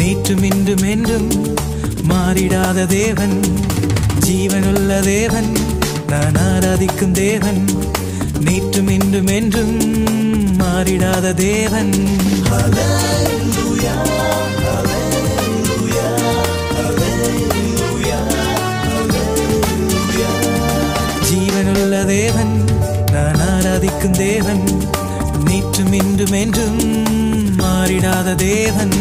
நேற்றும் இன்றும் என்றும் மாறிடாத தேவன் ஜீவனுள்ள தேவன் நான் ஆராதிக்கும் தேவன் நேற்றும் இன்றும் என்றும் மாறிடாத தேவன் ஜீவனுள்ள தேவன் நான் ஆராதிக்கும் தேவன் நேற்றும் இன்றும் என்றும் மாறிடாத தேவன்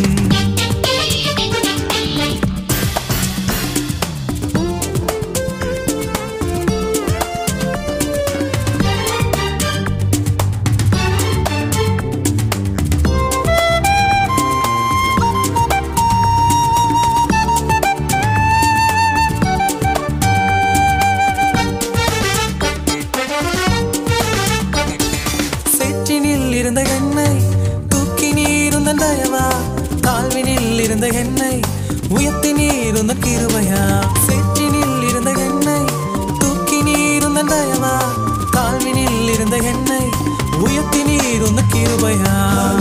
சேற்றினில் இருந்த என்னை தூக்கி நீருந்த தயவா தாழ்வினில் இருந்த என்னை உயர்த்தி நீருந்த கிருபையா சேற்றினில் இருந்த என்னை தூக்கி நீருந்த தயவா தாழ்வினில் இருந்த என்னை உயர்த்தி நீருந்த கிருபையா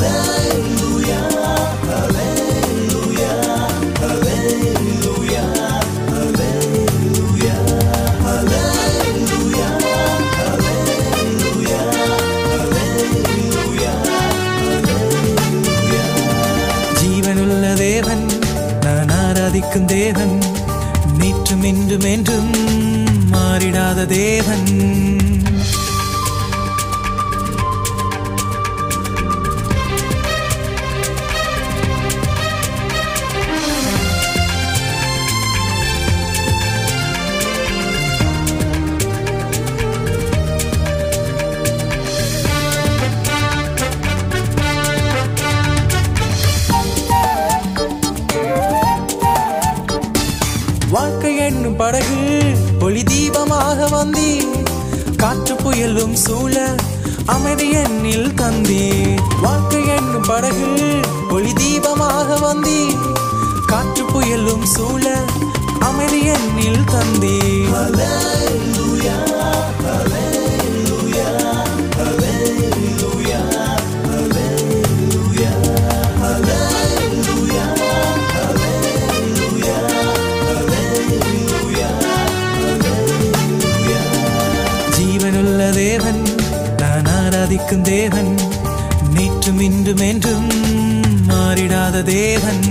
ஜீவனுள்ள தேவன் நான் ஆராதிக்கும் தேவன் நேற்றும் இன்றும் என்றும் மாறிடாத தேவன் வாழ்க்கை என்னும் படகு ஒளி தீபமாக வந்தி காற்று புயலும் சூழ அமைதி என்னில் தந்தி வாழ்க்கை என்னும் படகு ஒளி தீபமாக வந்தி காற்று புயலும் சூழ அமைதி என்னில் தந்தி ஜீவனுள்ள தேவன் நான் ஆராதிக்கும் தேவன் நேற்றும் இன்றும் என்றும் மாறிடாத தேவன்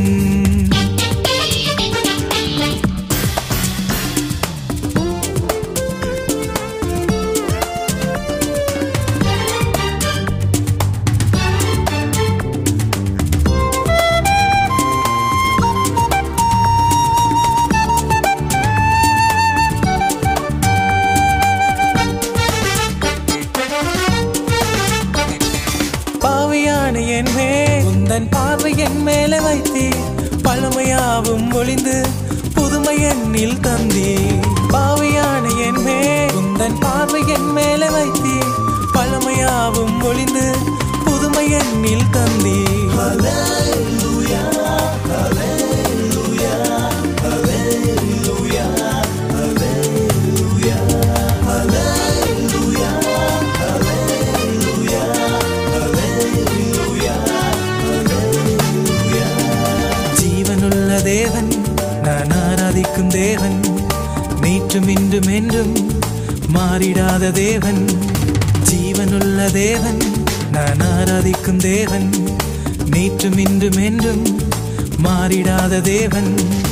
பாவியான என் மேல் உந்தன் பார்வை என் மேலே வைத்தே பழமையாவும் ஒளிந்து புதுமை என்னில் தந்தே பாவியான என் மேல் உந்தன் பார்வை என் மேலே வைத்தே பழமையாவும் ஒளிந்து புதுமை என்னில் தந்தே ஜீவனுள்ள தேவன் நான் ஆராதிக்கும் தேவன் நேற்றும் இன்றும் என்றும் மாறிடாத தேவன் ஜீவனுள்ள தேவன் நான் ஆராதிக்கும் தேவன் நேற்றும் இன்றும் என்றும் மாறிடாத தேவன்